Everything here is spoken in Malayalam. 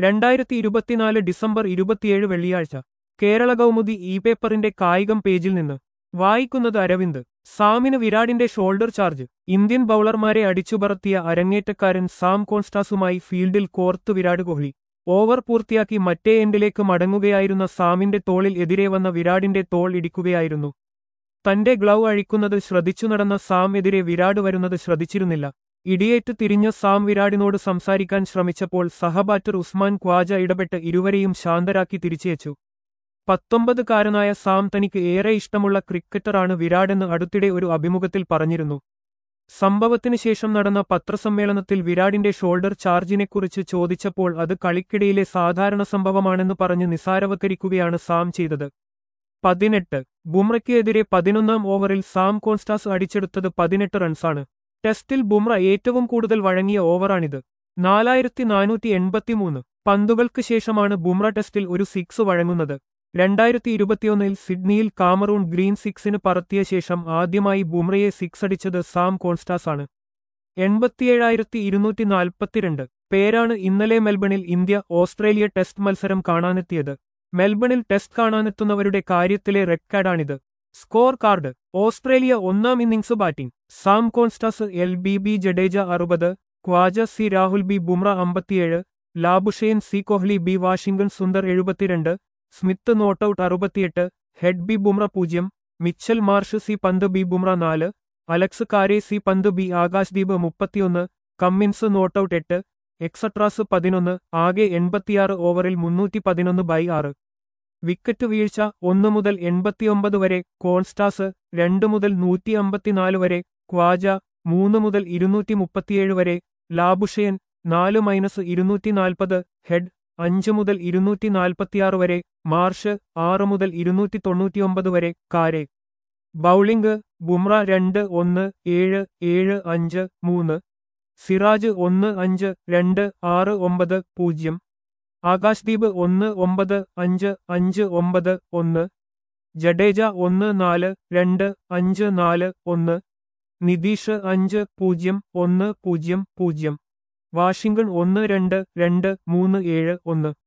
രണ്ടായിരത്തി ഇരുപത്തിനാല് ഡിസംബർ ഇരുപത്തിയേഴ് വെള്ളിയാഴ്ച കേരള കൗമുദി ഇ പേപ്പറിന്റെ കായികം പേജിൽ നിന്ന് വായിക്കുന്നത് അരവിന്ദ് സാമിന് വിരാടിന്റെ ഷോൾഡർ ചാർജ് ഇന്ത്യൻ ബൌളർമാരെ അടിച്ചുപറത്തിയ അരങ്ങേറ്റക്കാരൻ സാം കോൺസ്റ്റാസുമായി ഫീൽഡിൽ കോർത്ത് വിരാട് കോഹ്ലി ഓവർ പൂർത്തിയാക്കി മറ്റേ എൻഡിലേക്ക് മടങ്ങുകയായിരുന്ന സാമിന്റെ തോളിൽ എതിരെ വന്ന വിരാടിന്റെ തോൾ ഇടിക്കുകയായിരുന്നു തന്റെ ഗ്ലൗ അഴിക്കുന്നത് ശ്രദ്ധിച്ചു നടന്ന സാം എതിരെ വിരാട് വരുന്നത് ശ്രദ്ധിച്ചിരുന്നില്ല ഇടിയേറ്റ് തിരിഞ്ഞ സാം വിരാടിനോട് സംസാരിക്കാൻ ശ്രമിച്ചപ്പോൾ സഹബാറ്റർ ഉസ്മാൻ ഖ്വാജ ഇടപെട്ട് ഇരുവരെയും ശാന്തരാക്കി തിരിച്ചയച്ചു പത്തൊമ്പതുകാരനായ സാം തനിക്ക് ഏറെ ഇഷ്ടമുള്ള ക്രിക്കറ്ററാണ് വിരാടെന്ന് അടുത്തിടെ ഒരു അഭിമുഖത്തിൽ പറഞ്ഞിരുന്നു സംഭവത്തിന് ശേഷം നടന്ന പത്രസമ്മേളനത്തിൽ വിരാടിന്റെ ഷോൾഡർ ചാർജിനെക്കുറിച്ച് ചോദിച്ചപ്പോൾ അത് കളിക്കിടയിലെ സാധാരണ സംഭവമാണെന്ന് പറഞ്ഞ് നിസാരവത്കരിക്കുകയാണ് സാം ചെയ്തത് പതിനെട്ട് ബുംറയ്ക്ക് എതിരെ പതിനൊന്നാം ഓവറിൽ സാം കോൺസ്റ്റാസ് അടിച്ചെടുത്തത് പതിനെട്ട് റൺസാണ് ടെസ്റ്റിൽ ബുംറ ഏറ്റവും കൂടുതൽ വഴങ്ങിയ ഓവറാണിത് നാലായിരത്തി നാനൂറ്റി എൺപത്തിമൂന്ന് പന്തുകൾക്ക് ശേഷമാണ് ബുംറ ടെസ്റ്റിൽ ഒരു സിക്സ് വഴങ്ങുന്നത് രണ്ടായിരത്തി ഇരുപത്തിയൊന്നിൽ സിഡ്നിയിൽ കാമറൂൺ ഗ്രീൻ സിക്സിന് പറത്തിയ ശേഷം ആദ്യമായി ബുംറയെ സിക്സ് അടിച്ചത് സാം കോൺസ്റ്റാസ് ആണ് എൺപത്തിയേഴായിരത്തി ഇരുന്നൂറ്റി നാൽപ്പത്തിരണ്ട് പേരാണ് ഇന്നലെ മെൽബണിൽ ഇന്ത്യ ഓസ്ട്രേലിയ ടെസ്റ്റ് മത്സരം കാണാനെത്തിയത് മെൽബണിൽ ടെസ്റ്റ് കാണാനെത്തുന്നവരുടെ കാര്യത്തിലെ റെക്കോർഡാണിത് സ്കോർ കാർഡ് ഓസ്ട്രേലിയ ഒന്നാം innings batting Sam Konstas L B B Jadeja അറുപത് ഖ്വാജ സി രാഹുൽ ബി ബുംറ അമ്പത്തിയേഴ് Labuschagne C Kohli B Washington Sundar എഴുപത്തിരണ്ട് സ്മിത്ത് നോട്ടൌട്ട് അറുപത്തിയെട്ട് ഹെഡ് ബി ബുംറ പൂജ്യം Mitchell Marsh C Pant B Bumrah നാല് Alex Carey C Pant B Akashdeep മുപ്പത്തിയൊന്ന് കമ്മിൻസ് നോട്ടൌട്ട് എട്ട് എക്സട്രാസ് പതിനൊന്ന് ആകെ എൺപത്തിയാറ് ഓവറിൽ മുന്നൂറ്റി പതിനൊന്ന് ബൈ ആറ് വിക്കറ്റ് വീഴ്ച ഒന്ന് മുതൽ എൺപത്തിയൊമ്പത് വരെ കോൺസ്റ്റാസ് രണ്ട് മുതൽ നൂറ്റി അമ്പത്തിനാല് വരെ ക്വാജ മൂന്ന് മുതൽ ഇരുന്നൂറ്റി മുപ്പത്തിയേഴ് വരെ ലാബുഷയൻ നാല് മൈനസ് ഇരുന്നൂറ്റി നാൽപ്പത് ഹെഡ് അഞ്ച് മുതൽ ഇരുന്നൂറ്റി നാൽപ്പത്തിയാറ് വരെ മാർഷ് ആറ് മുതൽ ഇരുന്നൂറ്റി തൊണ്ണൂറ്റിയൊമ്പത് വരെ കാരെ ബൌളിംഗ് ബുംറ രണ്ട് ഒന്ന് ഏഴ് ഏഴ് അഞ്ച് മൂന്ന് സിറാജ് ഒന്ന് അഞ്ച് രണ്ട് ആറ് ഒമ്പത് പൂജ്യം ആകാശ്ദീപ് ഒന്ന് ഒമ്പത് അഞ്ച് അഞ്ച് ഒമ്പത് ഒന്ന് ജഡേജ ഒന്ന് നാല് രണ്ട് അഞ്ച് നാല് ഒന്ന് നിതീഷ് അഞ്ച് പൂജ്യം ഒന്ന് പൂജ്യം പൂജ്യം വാഷിംഗ്ടൺ ഒന്ന് രണ്ട് രണ്ട് മൂന്ന് ഏഴ് ഒന്ന്